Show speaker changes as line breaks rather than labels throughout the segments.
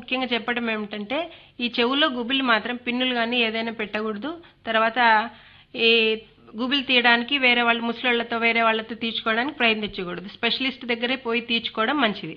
ముఖ్యంగా చెప్పడం ఏమిటంటే ఈ చెవులో గుబిలి మాత్రం పిన్నులు కానీ ఏదైనా పెట్టకూడదు తర్వాత ఈ గుబిలి తీయడానికి వేరే వాళ్ళు ముసలోళ్ళతో వేరే వాళ్ళతో తీర్చుకోవడానికి ప్రయత్నించకూడదు స్పెషలిస్ట్ దగ్గరే పోయి తీర్చుకోవడం మంచిది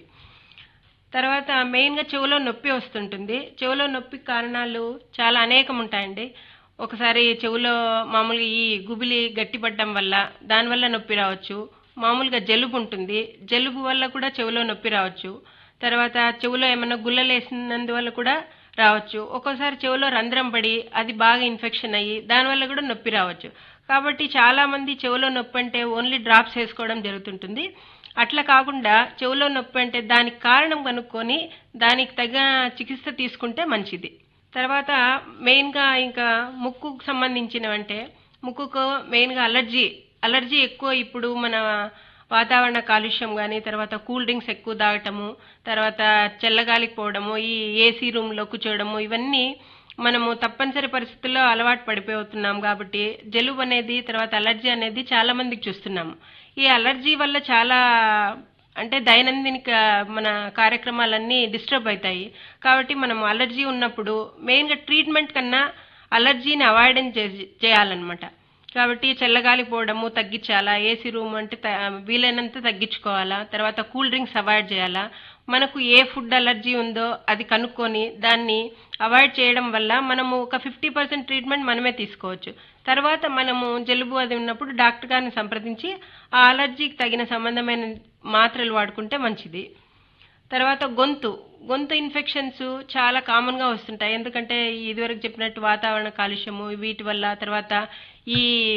తర్వాత మెయిన్గా చెవులో నొప్పి వస్తుంటుంది చెవులో నొప్పి కారణాలు చాలా అనేకం ఉంటాయండి ఒకసారి చెవులో మామూలుగా ఈ గుబిలి గట్టిపడడం వల్ల దానివల్ల నొప్పి రావచ్చు మామూలుగా జలుబు ఉంటుంది జలుబు వల్ల కూడా చెవులో నొప్పి రావచ్చు తర్వాత చెవులో ఏమైనా గుల్లలేసినందువల్ల కూడా రావచ్చు ఒక్కోసారి చెవులో రంధ్రం పడి అది బాగా ఇన్ఫెక్షన్ అయ్యి దానివల్ల కూడా నొప్పి రావచ్చు కాబట్టి చాలా మంది చెవులో నొప్పి అంటే ఓన్లీ డ్రాప్స్ వేసుకోవడం జరుగుతుంటుంది అట్లా కాకుండా చెవులో నొప్పి అంటే దానికి కారణం కనుక్కొని దానికి తగిన చికిత్స తీసుకుంటే మంచిది తర్వాత మెయిన్గా ఇంకా ముక్కుకు సంబంధించినవంటే ముక్కుకు మెయిన్గా అలర్జీ అలర్జీ ఎక్కువ ఇప్పుడు మన వాతావరణ కాలుష్యం కానీ తర్వాత కూల్ డ్రింక్స్ ఎక్కువ తాగటము తర్వాత చల్లగాలికి పోవడము ఈ ఏసీ రూమ్లో కూర్చోవడము ఇవన్నీ మనము తప్పనిసరి పరిస్థితుల్లో అలవాటు పడిపోతున్నాం కాబట్టి జలుబు అనేది తర్వాత అలర్జీ అనేది చాలా మందికి చూస్తున్నాము ఈ అలర్జీ వల్ల చాలా అంటే దైనందినిక మన కార్యక్రమాలన్నీ డిస్టర్బ్ అవుతాయి కాబట్టి మనం అలర్జీ ఉన్నప్పుడు మెయిన్గా ట్రీట్మెంట్ కన్నా అలర్జీని అవాయిడెన్స్ చేయాలన్నమాట కాబట్టి చల్లగాలి పోవడము తగ్గించాలా ఏసీ రూమ్ అంటే త- వీలైనంత తగ్గించుకోవాలా తర్వాత కూల్ డ్రింక్స్ అవాయిడ్ చేయాలా మనకు ఏ ఫుడ్ అలర్జీ ఉందో అది కనుక్కొని దాన్ని అవాయిడ్ చేయడం వల్ల మనము ఒక ఫిఫ్టీ పర్సెంట్ ట్రీట్మెంట్ మనమే తీసుకోవచ్చు తర్వాత మనము జలుబు అది ఉన్నప్పుడు డాక్టర్ గారిని సంప్రదించి ఆ అలర్జీకి తగిన సంబంధమైన మాత్రలు వాడుకుంటే మంచిది తర్వాత గొంతు గొంతు ఇన్ఫెక్షన్స్ చాలా కామన్గా వస్తుంటాయి ఎందుకంటే ఇదివరకు చెప్పినట్టు వాతావరణ కాలుష్యము వీటి వల్ల తర్వాత ఈ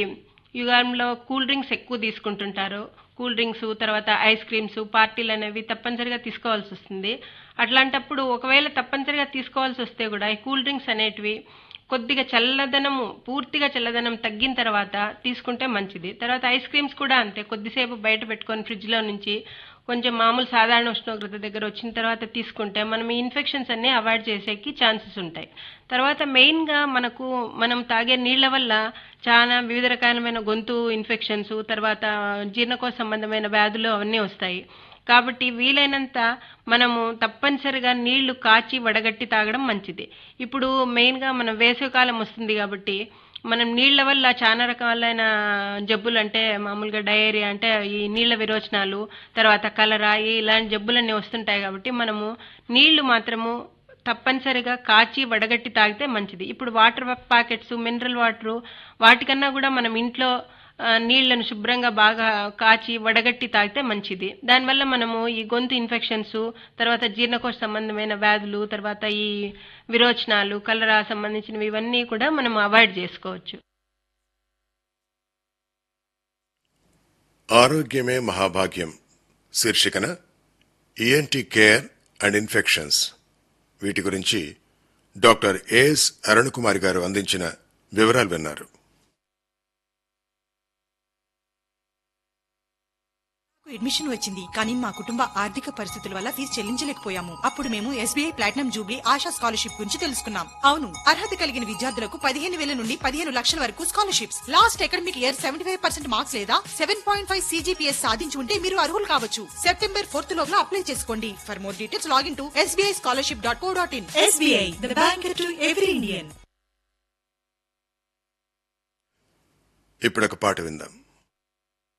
యుగంలో కూల్ డ్రింక్స్ ఎక్కువ తీసుకుంటుంటారు కూల్ డ్రింక్స్ తర్వాత ఐస్ క్రీమ్స్ పార్టీలు అనేవి తప్పనిసరిగా తీసుకోవాల్సి వస్తుంది అట్లాంటప్పుడు ఒకవేళ తప్పనిసరిగా తీసుకోవాల్సి వస్తే కూడా ఈ కూల్ డ్రింక్స్ అనేటివి కొద్దిగా చల్లదనము పూర్తిగా చల్లదనం తగ్గిన తర్వాత తీసుకుంటే మంచిది తర్వాత ఐస్ క్రీమ్స్ కూడా అంతే కొద్దిసేపు బయట పెట్టుకొని ఫ్రిడ్జ్లో నుంచి కొంచెం మామూలు సాధారణ ఉష్ణోగ్రత దగ్గర వచ్చిన తర్వాత తీసుకుంటే మనం ఈ ఇన్ఫెక్షన్స్ అన్ని అవాయిడ్ చేసేకి ఛాన్సెస్ ఉంటాయి తర్వాత మెయిన్గా మనకు మనం తాగే నీళ్ల వల్ల చాలా వివిధ రకాలమైన గొంతు ఇన్ఫెక్షన్స్ తర్వాత జీర్ణకోశ సంబంధమైన వ్యాధులు అవన్నీ వస్తాయి కాబట్టి వీలైనంత మనము తప్పనిసరిగా నీళ్లు కాచి వడగట్టి తాగడం మంచిది ఇప్పుడు మెయిన్గా మనం వేసవికాలం వస్తుంది కాబట్టి మనం నీళ్ల వల్ల చాలా రకాలైన జబ్బులు అంటే మామూలుగా డయేరియా అంటే ఈ నీళ్ల విరోచనాలు తర్వాత కలరా ఇలాంటి జబ్బులన్నీ వస్తుంటాయి కాబట్టి మనము నీళ్లు మాత్రము తప్పనిసరిగా కాచి వడగట్టి తాగితే మంచిది ఇప్పుడు వాటర్ ప్యాకెట్స్ మినరల్ వాటర్ వాటికన్నా కూడా మనం ఇంట్లో ఆ, నీళ్లను శుభ్రంగా బాగా కాచి వడగట్టి తాగితే మంచిది దానివల్ల మనము ఈ గొంతు ఇన్ఫెక్షన్స్ తర్వాత జీర్ణకోశ సంబంధమైన వ్యాధులు తర్వాత ఈ విరోచనాలు కలరా సంబంధించినవి ఇవన్నీ కూడా మనం అవాయిడ్ చేసుకోవచ్చు
ఆరోగ్యమే మహాభాగ్యం శీర్షికన ఈఎన్టీ కేర్ అండ్ ఇన్ఫెక్షన్స్ వీటి గురించి డాక్టర్ ఏఎస్ అరుణ్ కుమార్ గారు అందించిన వివరాలు విన్నారు
నాకు అడ్మిషన్ వచ్చింది కానీ మా కుటుంబ ఆర్థిక పరిస్థితుల వల్ల ఫీజు చెల్లించలేకపోయాము అప్పుడు మేము SBI platinum jubilee Asha scholarship గురించి తెలుసుకున్నాం అవును అర్హత కలిగిన విద్యార్థులకు పదిహేను వేల నుండి పదిహేను లక్షల వరకు scholarships last academic year seventy five percent marks లేదా సెవెన్ పాయింట్ ఫైవ్ సీజీపీఎస్ సాధించి ఉంటే మీరు అర్హులు కావచ్చు సెప్టెంబర్ ఫోర్త్ లోపల అప్లై చేసుకోండి for more details login to SBI scholarship dot co dot in SBI the bank to every Indian
ఇప్పుడొక పాట విందాం